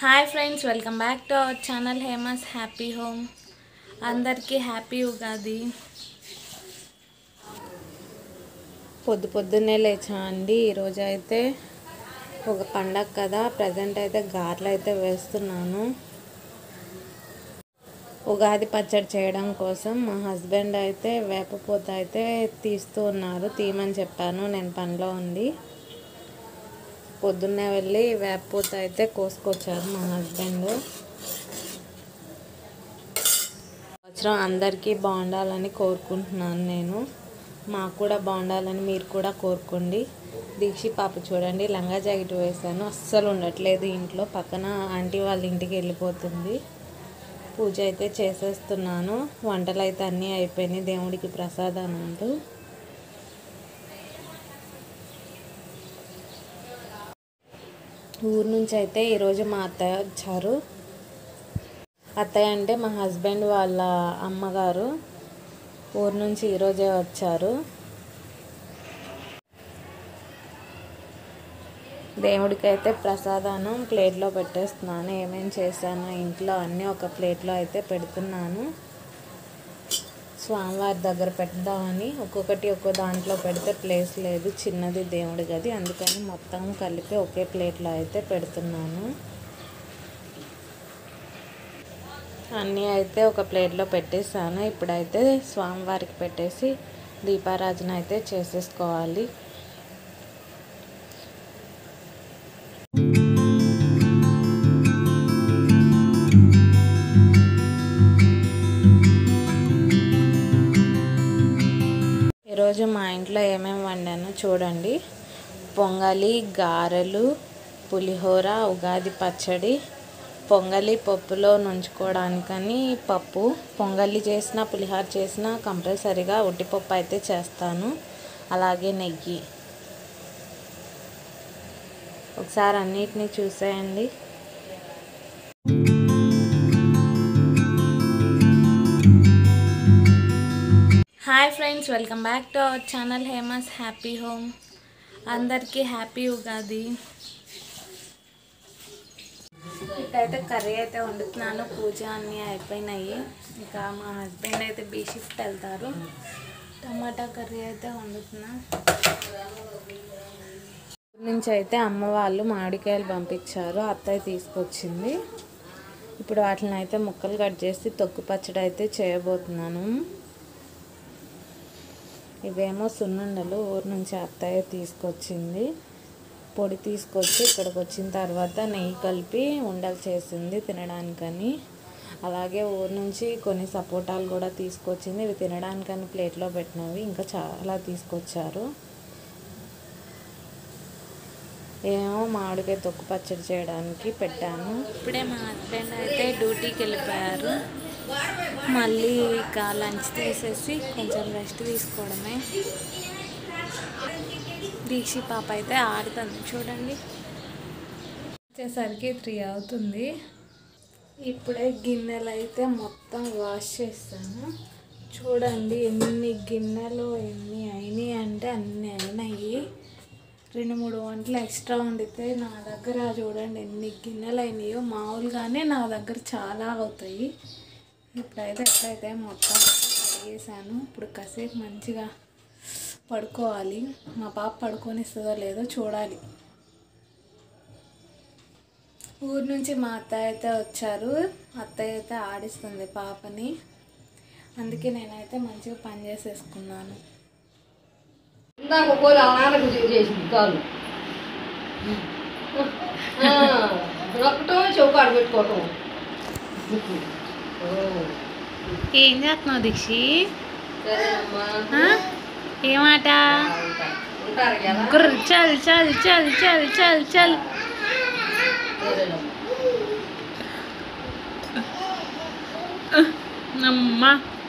Hi friends welcome back to our channel Hema's happy home అందరికీ happy Ugadi పొద్దు పొద్దున్నే లేచా అండి ఈరోజు అయితే ఒక పండగ కదా ప్రజెంట్ అయితే గారెలు అయితే వేస్తున్నాను ఉగాది పచ్చడి చేయడం కోసం మా హస్బెండ్ అయితే వేపపూత అయితే తీస్తూ ఉన్నారు తీయమని చెప్పాను నేను పనిలో ఉంది పొద్దున్నే వెళ్ళి వేపపూత అయితే కోసుకొచ్చారు మా హస్బెండ్ సంవత్సరం అందరికీ బాగుండాలని కోరుకుంటున్నాను నేను మాకు కూడా బాగుండాలని మీరు కూడా కోరుకోండి దీక్షి పాప చూడండి లంగా జాకెట్ వేసాను అస్సలు ఉండట్లేదు ఇంట్లో పక్కన ఆంటీ వాళ్ళ ఇంటికి వెళ్ళిపోతుంది పూజ అయితే చేసేస్తున్నాను వంటలు అయితే అన్నీ అయిపోయినాయి దేవుడికి ప్రసాదానంటూ ఊరు నుంచి అయితే ఈరోజు మా అత్తయ్య వచ్చారు అత్తయ్య అంటే మా హస్బెండ్ వాళ్ళ అమ్మగారు ఊరు నుంచి ఈరోజే వచ్చారు దేవుడికి అయితే ప్రసాదానం ప్లేట్లో పెట్టేస్తున్నాను ఏమేం చేశాను ఇంట్లో అన్నీ ఒక ప్లేట్లో అయితే పెడుతున్నాను స్వామివారి దగ్గర పెడదామని ఒక్కొక్కటి ఒక్కో దాంట్లో పెడితే ప్లేస్ లేదు చిన్నది దేవుడి గది అందుకని మొత్తం కలిపి ఒకే ప్లేట్లో అయితే పెడుతున్నాను అన్నీ అయితే ఒక ప్లేట్లో పెట్టేసాను ఇప్పుడైతే స్వామివారికి పెట్టేసి దీపారాజన అయితే చేసేసుకోవాలి ఈరోజు మా ఇంట్లో ఏమేమి వండానో చూడండి పొంగలి గారెలు పులిహోర ఉగాది పచ్చడి పొంగలి పప్పులో నుంచుకోవడానికని పప్పు పొంగలి చేసిన పులిహోర చేసిన కంపల్సరీగా ఉట్టిపప్పు అయితే చేస్తాను అలాగే నెయ్యి ఒకసారి అన్నిటినీ చూసేయండి hi friends welcome back to our channel Hema's happy home అందరికీ హ్యాపీ ఉగాది ఇక్కడైతే కర్రీ అయితే వండుతున్నాను పూజ అన్నీ అయిపోయినాయి ఇంకా మా హస్బెండ్ అయితే బీ షిఫ్ట్ వెళ్తారు టమాటా కర్రీ అయితే వండుతున్నా ఊరు నుంచి అయితే అమ్మ వాళ్ళు మామిడికాయలు పంపించారు అత్తయ్య తీసుకొచ్చింది ఇప్పుడు వాటిని అయితే ముక్కలు కట్ చేసి తొక్కు పచ్చడి అయితే చేయబోతున్నాను ఇవేమో సున్నుండలు ఊరు నుంచి అత్తయ్య తీసుకొచ్చింది పొడి తీసుకొచ్చి ఇక్కడికి వచ్చిన తర్వాత నెయ్యి కలిపి ఉండలు చేసింది తినడానికని అలాగే ఊరు నుంచి కొన్ని సపోటాలు కూడా తీసుకొచ్చింది ఇవి తినడానికని ప్లేట్లో పెట్టినవి ఇంకా చాలా తీసుకొచ్చారు ఏమో మామిడికాయ తొక్కు పచ్చడి చేయడానికి పెట్టాను ఇప్పుడే మా హస్బెండ్ అయితే డ్యూటీకి వెళ్ళిపోయారు మళ్ళీ ఇక లంచ్ తీసేసి కొంచెం రెస్ట్ తీసుకోవడమే దీక్షి పాప అయితే ఆడుతుంది చూడండి వచ్చేసరికి త్రీ అవుతుంది ఇప్పుడే గిన్నెలు అయితే మొత్తం వాష్ చేస్తాను చూడండి ఎన్ని గిన్నెలు ఎన్ని అయినాయి అంటే అన్ని అయినాయి రెండు మూడు వంటలు ఎక్స్ట్రా వండితే నా దగ్గర చూడండి ఎన్ని గిన్నెలు అయినాయో మామూలుగానే నా దగ్గర చాలా అవుతాయి ఇప్పుడైతే ఎట్లయితే మొత్తం కడిగేసాను ఇప్పుడు కాసేపు మంచిగా పడుకోవాలి మా పాప పడుకొనిస్తుందో లేదో చూడాలి ఊరు నుంచి మా అత్తయ్య అయితే వచ్చారు అత్తయ్య అయితే ఆడిస్తుంది పాపని అందుకే నేనైతే మంచిగా పని చేసేసుకున్నాను ఇందాక కోరి ఆ నాన్నకు చేసింది కాలు నొక్కటం చౌకాడు పెట్టుకోవటం ఓ, ఏం చేస్తున్నావు దీక్షి సరేనమ్మా ఏమాట ఉంటారు. ఉంటారు కదా గుర్ర చల్ చల్ చల్ చల్ చల్ చల్ సరేనమ్మా అమ్మా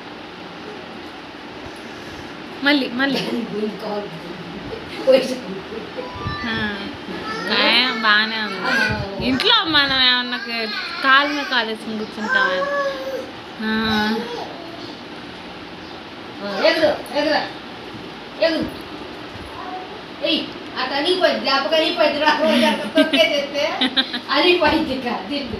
మళ్ళీ మళ్ళీ గుండు కాలు వయసు. ఆ, కాయ బాగానే ఉంది ఇంట్లో మనం ఏమన్నా కాలు మీద కాలేసుకుని కూర్చుంటామా ఆ, ఆ, ఎగురు ఎగురా ఎగురు ఎయ్ అట్లా అనిపోయింది దెబ్బకి అనిపోయింది రా రోజు అట్లా తొక్కేసేస్తే అనిపోయింది ఇక దిండు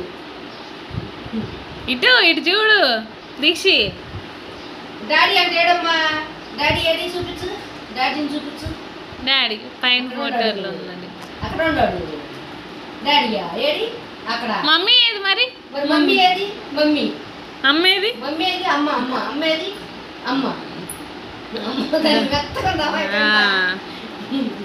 ఇటు ఇటు చూడు దీక్షి డాడీ అంటే ఏడమ్మా డాడీ ఏది చూపించు డాడీని చూపించు డాడీ పైన ఫోటోలో ఉందండి అక్కడ ఉన్నాడు డాడీయా ఏడి అక్కడ మమ్మీ ఏది మరి మరి మమ్మీ ఏది మమ్మీ అమ్మ ఏది మమ్మీ ఏది అమ్మ అమ్మ అమ్మ ఏది అమ్మ అమ్మ దాన్ని మెత్తగా ఉందా? ఆ,